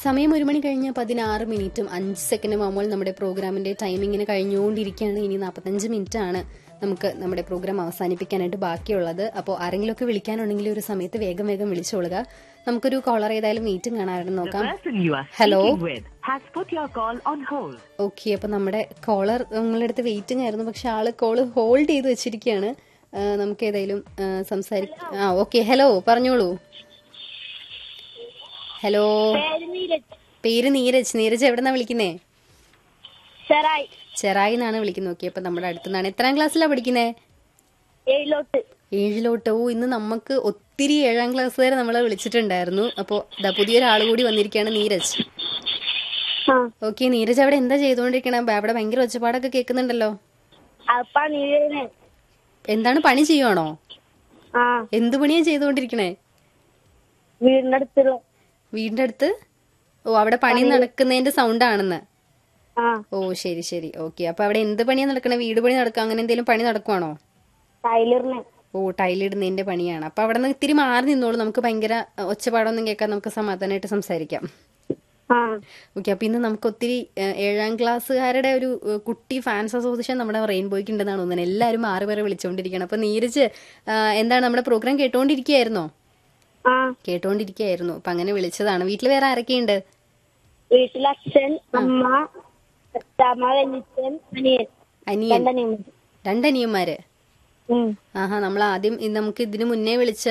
സമയം ഒരു മണി കഴിഞ്ഞ് പതിനാറ് മിനിറ്റും അഞ്ച് സെക്കൻഡും ആകുമ്പോൾ നമ്മുടെ പ്രോഗ്രാമിന്റെ ടൈമിങ്ങിന് കഴിഞ്ഞുകൊണ്ടിരിക്കുകയാണ് ഇനി നാൽപ്പത്തഞ്ച് മിനിറ്റ് ആണ് നമുക്ക് നമ്മുടെ പ്രോഗ്രാം അവസാനിപ്പിക്കാനായിട്ട് ബാക്കിയുള്ളത് അപ്പോൾ ആരെങ്കിലുമൊക്കെ വിളിക്കാനുണ്ടെങ്കിൽ ഒരു സമയത്ത് വേഗം വേഗം വിളിച്ചോളുക നമുക്കൊരു കോളർ ഏതായാലും മീറ്റും കാണാറുണ്ട് The നോക്കാം person you are Hello? speaking with has put your call on hold. Okay അപ്പൊ നമ്മുടെ കോളർ നിങ്ങളുടെ അടുത്ത് വെയിറ്റിംഗ് ആയിരുന്നു പക്ഷെ ആള് കോള് ഹോൾഡ് ചെയ്ത് വെച്ചിരിക്കുകയാണ് ആ, നമുക്ക് ഏതായാലും സംസാരിക്കാം ആ ഓക്കെ ഹലോ പറഞ്ഞോളൂ ഹലോ പേര് നീരജ് നീരജ് എവിടെന്നാ വിളിക്കുന്നേ ചെറായി ചെറായി എന്നാണ് വിളിക്കുന്നത് ഓക്കെ അപ്പൊ നമ്മുടെ അടുത്തുനിന്നാണ് എത്രാം ക്ലാസ്സിലാ പഠിക്കുന്നേ ഏഴിലോട്ട് ഏഴിലോട്ട് ഓ ഇന്ന് നമുക്ക് ഒത്തിരി ഏഴാം ക്ലാസ് വരെ നമ്മളെ വിളിച്ചിട്ടുണ്ടായിരുന്നു അപ്പോ ഇതാ പുതിയൊരാൾ കൂടി വന്നിരിക്കുകയാണ് നീരജ് ആ ഓക്കെ നീരജ് അവിടെ എന്താ ചെയ്തുകൊണ്ടിരിക്കണേ അവിടെ ഭയങ്കര ഒച്ചപ്പാടൊക്കെ കേൾക്കുന്നുണ്ടല്ലോ അപ്പ നീരനെ എന്താണ് പണി ചെയ്യുവാണോ ആ എന്ത് പണിയാ ചെയ്തുകൊണ്ടിരിക്കണേ വീടിന്റെ അടുത്തുള്ള വീടിന്റെ അടുത്ത് ഓ അവിടെ പണി നടക്കുന്നതിന്റെ സൗണ്ട് ആണെന്ന് ആ ഓ ശരി ശരി ഓക്കെ അപ്പൊ അവിടെ എന്ത് പണിയാ നടക്കണേ വീട് പണി നടക്കുക അങ്ങനെ എന്തെങ്കിലും പണി നടക്കുവാണോ ടൈലറിനെ ഓ ടൈലിടുന്നതിന്റെ പണിയാണ് അപ്പൊ അവിടെ നിന്ന് ഇത്തിരി മാറി നിന്നോളൂ നമുക്ക് ഭയങ്കര അഹ്, ഒച്ചപ്പാടൊന്നും കേൾക്കാൻ നമുക്ക് സമാധാനമായിട്ട് സംസാരിക്കാം ആ ഓക്കെ അപ്പൊ ഇന്ന് നമുക്ക് ഒത്തിരി ഏഹ്, ഏഴാം ക്ലാസ്സുകാരുടെ ഒരു ഏഹ്, കുട്ടി ഫാൻസ് അസോസിയേഷൻ നമ്മുടെ റെയിൻബോയ്ക്ക് ഉണ്ടെന്നാണ് തോന്നുന്നത് എല്ലാവരും മാറി മാറി വിളിച്ചുകൊണ്ടിരിക്കുകയാണ് അപ്പൊ നീരജ് ആഹ്, എന്താണ് നമ്മുടെ പ്രോഗ്രാം കേട്ടോണ്ടിരിക്കുകയായിരുന്നോ ആ കേട്ടോണ്ടിരിക്കുകയായിരുന്നു അപ്പൊ അങ്ങനെ വിളിച്ചതാണ് വീട്ടിൽ വേറെ ആരൊക്കെയുണ്ട് വീട്ടിൽ അച്ഛൻ അമ്മ അച്ഛമ്മ വല്യച്ഛൻ അനിയൻ അനിയൻ രണ്ടനിയൻ രണ്ടനിയന്മാര് ഉം ആഹാ നമ്മൾ ആദ്യം ഇ- നമുക്ക് ഇതിനു മുന്നേ വിളിച്ച